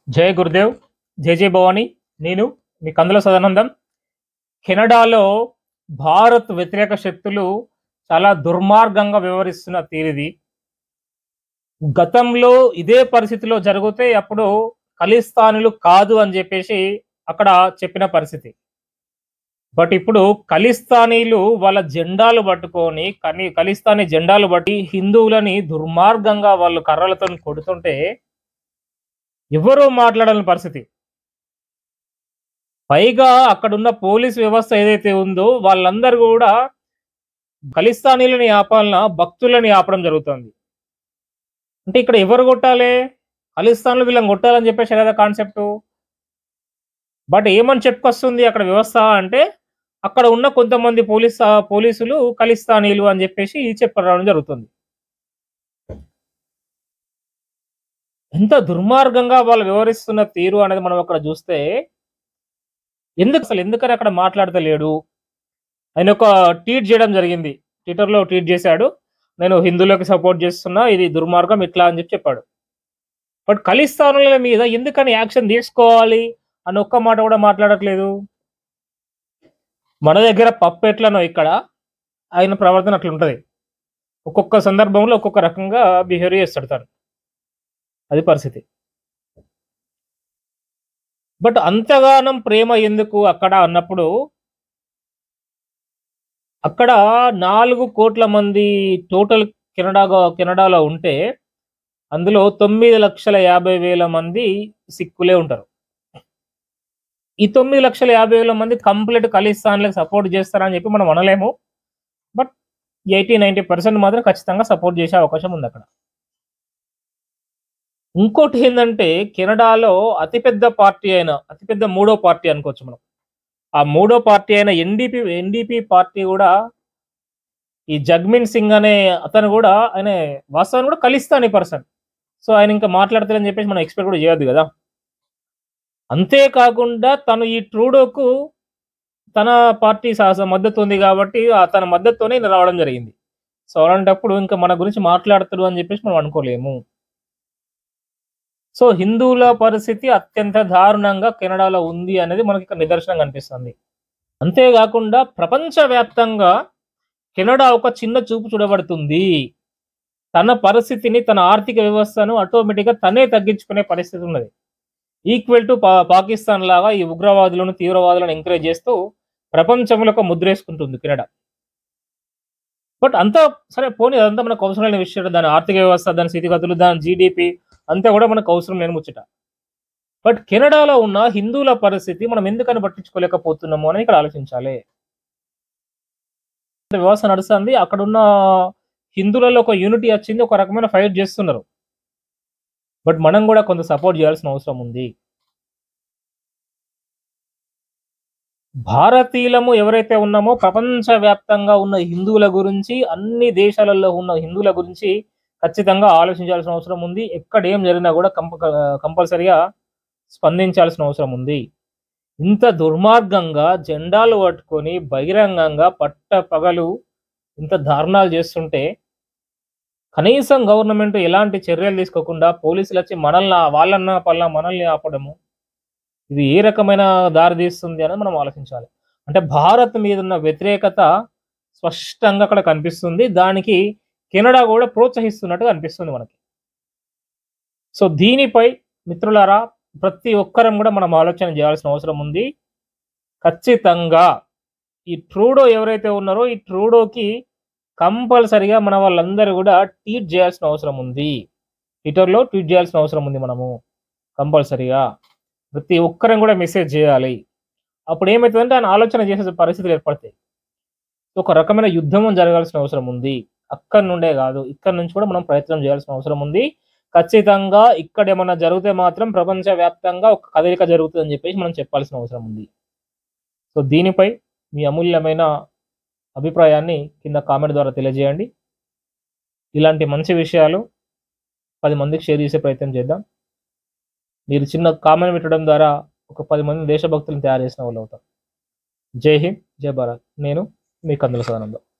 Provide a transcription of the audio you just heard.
జయ గురుదేవ్ జై జై భవాని నేను మీ కందుల సదానందం కెనడాలో భారత్ వ్యతిరేక శక్తులు చాలా దుర్మార్గంగా వ్యవహరిస్తున్న తీరిది గతంలో ఇదే పరిస్థితిలో జరిగితే అప్పుడు ఖలిస్తానులు కాదు అని చెప్పేసి అక్కడ చెప్పిన పరిస్థితి బట్ ఇప్పుడు ఖలిస్తానీలు వాళ్ళ జెండాలు పట్టుకొని కని ఖలిస్తానీ జెండాలు బట్టి హిందువులని దుర్మార్గంగా వాళ్ళు కర్రలతో కొడుతుంటే ఎవరూ మాట్లాడని పరిస్థితి పైగా అక్కడున్న పోలీస్ వ్యవస్థ ఏదైతే ఉందో వాళ్ళందరూ కూడా ఖలిస్తానీలని ఆపాలన భక్తులని ఆపడం జరుగుతుంది అంటే ఇక్కడ ఎవరు కొట్టాలి ఖలిస్తాన్లు వీళ్ళని కొట్టాలని చెప్పేసి కదా కాన్సెప్ట్ బట్ ఏమని చెప్పుకొస్తుంది అక్కడ వ్యవస్థ అంటే అక్కడ ఉన్న కొంతమంది పోలీస్ పోలీసులు ఖలిస్తానీలు అని చెప్పేసి చెప్పడం జరుగుతుంది ఎంత దుర్మార్గంగా వాళ్ళు వివరిస్తున్న తీరు అనేది మనం అక్కడ చూస్తే ఎందుకు అసలు ఎందుకని అక్కడ మాట్లాడతలేడు ఆయన ఒక ట్వీట్ చేయడం జరిగింది ట్విట్టర్లో ట్వీట్ చేశాడు నేను హిందువులకు సపోర్ట్ చేస్తున్నా ఇది దుర్మార్గం ఇట్లా అని చెప్పి చెప్పాడు బట్ ఖలిస్తానుల మీద ఎందుకని యాక్షన్ తీసుకోవాలి అని ఒక్క మాట కూడా మాట్లాడట్లేదు మన దగ్గర పప్పు ఎట్లనో ఇక్కడ ఆయన ప్రవర్తన అట్లుంటది ఒక్కొక్క సందర్భంలో ఒక్కొక్క రకంగా బిహేవ్ చేస్తాడు తను అది పరిస్థితి బట్ అంతగానం ప్రేమ ఎందుకు అక్కడ అన్నప్పుడు అక్కడ నాలుగు కోట్ల మంది టోటల్ కెనడా కెనడాలో ఉంటే అందులో తొమ్మిది లక్షల యాభై వేల మంది సిక్కులే ఉంటారు ఈ తొమ్మిది లక్షల యాభై వేల మంది కంప్లీట్ ఖలిస్తాన్లకు సపోర్ట్ చేస్తారని చెప్పి మనం అనలేము బట్ ఎయిటీ నైంటీ పర్సెంట్ మాత్రం ఖచ్చితంగా సపోర్ట్ చేసే అవకాశం ఉంది అక్కడ ఇంకోటి ఏంటంటే కెనడాలో అతిపెద్ద పార్టీ అయిన అతిపెద్ద మూడో పార్టీ అనుకోవచ్చు మనం ఆ మూడో పార్టీ అయిన ఎన్డీపీ ఎన్డీపీ పార్టీ కూడా ఈ జగ్మిన్ సింగ్ అనే అతను కూడా ఆయన వాస్తవాన్ని కూడా ఖలిస్తానీ పర్సన్ సో ఆయన ఇంకా మాట్లాడతారని చెప్పేసి మనం ఎక్స్పెక్ట్ కూడా చేయొద్దు కదా అంతేకాకుండా తను ఈ ట్రూడోకు తన పార్టీ సహస మద్దతు ఉంది కాబట్టి ఆ తన మద్దతుతోనే ఈయన రావడం జరిగింది సో అలాంటప్పుడు ఇంకా మన గురించి మాట్లాడతాడు అని చెప్పేసి మనం అనుకోలేము సో హిందువుల పరిస్థితి అత్యంత దారుణంగా కెనడాలో ఉంది అనేది మనకి ఇక్కడ నిదర్శనం కనిపిస్తుంది అంతేకాకుండా ప్రపంచవ్యాప్తంగా కెనడా ఒక చిన్న చూపు చూడబడుతుంది తన పరిస్థితిని తన ఆర్థిక వ్యవస్థను ఆటోమేటిక్గా తనే తగ్గించుకునే పరిస్థితి ఉన్నది ఈక్వల్ టు పా పాకిస్తాన్ లాగా ఈ ఉగ్రవాదులను తీవ్రవాదులను ఎంకరేజ్ చేస్తూ ప్రపంచంలో ఒక ముద్రేసుకుంటుంది కెనడా బట్ అంతా సరే పోనీ అదంతా మనకు అవసరమైన విషయం దాని ఆర్థిక వ్యవస్థ దాని స్థితిగతులు దాని జీడిపి అంతా కూడా మనకు అవసరం లేని ముచ్చట బట్ కెనడాలో ఉన్న హిందువుల పరిస్థితి మనం ఎందుకని పట్టించుకోలేకపోతున్నాము అని ఇక్కడ ఆలోచించాలి వ్యవస్థ నడుస్తుంది అక్కడ ఉన్న హిందువులలో ఒక యూనిటీ వచ్చింది ఒక రకమైన ఫైట్ చేస్తున్నారు బట్ మనం కూడా కొంత సపోర్ట్ చేయాల్సిన అవసరం ఉంది భారతీయులము ఎవరైతే ఉన్నామో ప్రపంచవ్యాప్తంగా ఉన్న హిందువుల గురించి అన్ని దేశాలలో ఉన్న హిందువుల గురించి ఖచ్చితంగా ఆలోచించాల్సిన అవసరం ఉంది ఎక్కడ ఏం జరిగినా కూడా కంప కంపల్సరిగా స్పందించాల్సిన అవసరం ఉంది ఇంత దుర్మార్గంగా జెండాలు పట్టుకొని బహిరంగంగా పట్ట పగలు ఇంత దారుణాలు చేస్తుంటే కనీసం గవర్నమెంట్ ఎలాంటి చర్యలు తీసుకోకుండా పోలీసులు వచ్చి మనల్ని వాళ్ళన్న పల్ల మనల్ని ఆపడము ఇది ఏ రకమైన దారి తీస్తుంది అని మనం ఆలోచించాలి అంటే భారత్ మీద ఉన్న వ్యతిరేకత స్పష్టంగా అక్కడ కనిపిస్తుంది దానికి కెనడా కూడా ప్రోత్సహిస్తున్నట్టు అనిపిస్తుంది మనకి సో దీనిపై మిత్రులారా ప్రతి ఒక్కరం కూడా మనం ఆలోచన చేయాల్సిన అవసరం ఉంది ఖచ్చితంగా ఈ ట్రూడో ఎవరైతే ఉన్నారో ఈ ట్రూడోకి కంపల్సరిగా మన వాళ్ళందరూ కూడా ట్వీట్ చేయాల్సిన అవసరం ఉంది ట్విట్టర్లో ట్వీట్ చేయాల్సిన అవసరం ఉంది మనము కంపల్సరిగా ప్రతి ఒక్కరం కూడా మెసేజ్ చేయాలి అప్పుడు ఏమవుతుందంటే ఆయన ఆలోచన చేసే పరిస్థితులు ఏర్పడతాయి ఒక రకమైన యుద్ధం జరగాల్సిన అవసరం ఉంది అక్కడి నుండే కాదు ఇక్కడ నుంచి కూడా మనం ప్రయత్నం చేయాల్సిన అవసరం ఉంది ఖచ్చితంగా ఇక్కడ ఏమన్నా జరిగితే మాత్రం ప్రపంచ వ్యాప్తంగా ఒక కదలిక జరుగుతుందని చెప్పేసి మనం చెప్పాల్సిన అవసరం ఉంది సో దీనిపై మీ అమూల్యమైన అభిప్రాయాన్ని కింద కామెంట్ ద్వారా తెలియజేయండి ఇలాంటి మంచి విషయాలు పది మందికి షేర్ చేసే ప్రయత్నం చేద్దాం మీరు చిన్న కామెంట్ పెట్టడం ద్వారా ఒక పది మంది దేశభక్తులను తయారు చేసిన వాళ్ళు అవుతారు జై హింద్ జై భారత్ నేను మీ కందుల సదానందం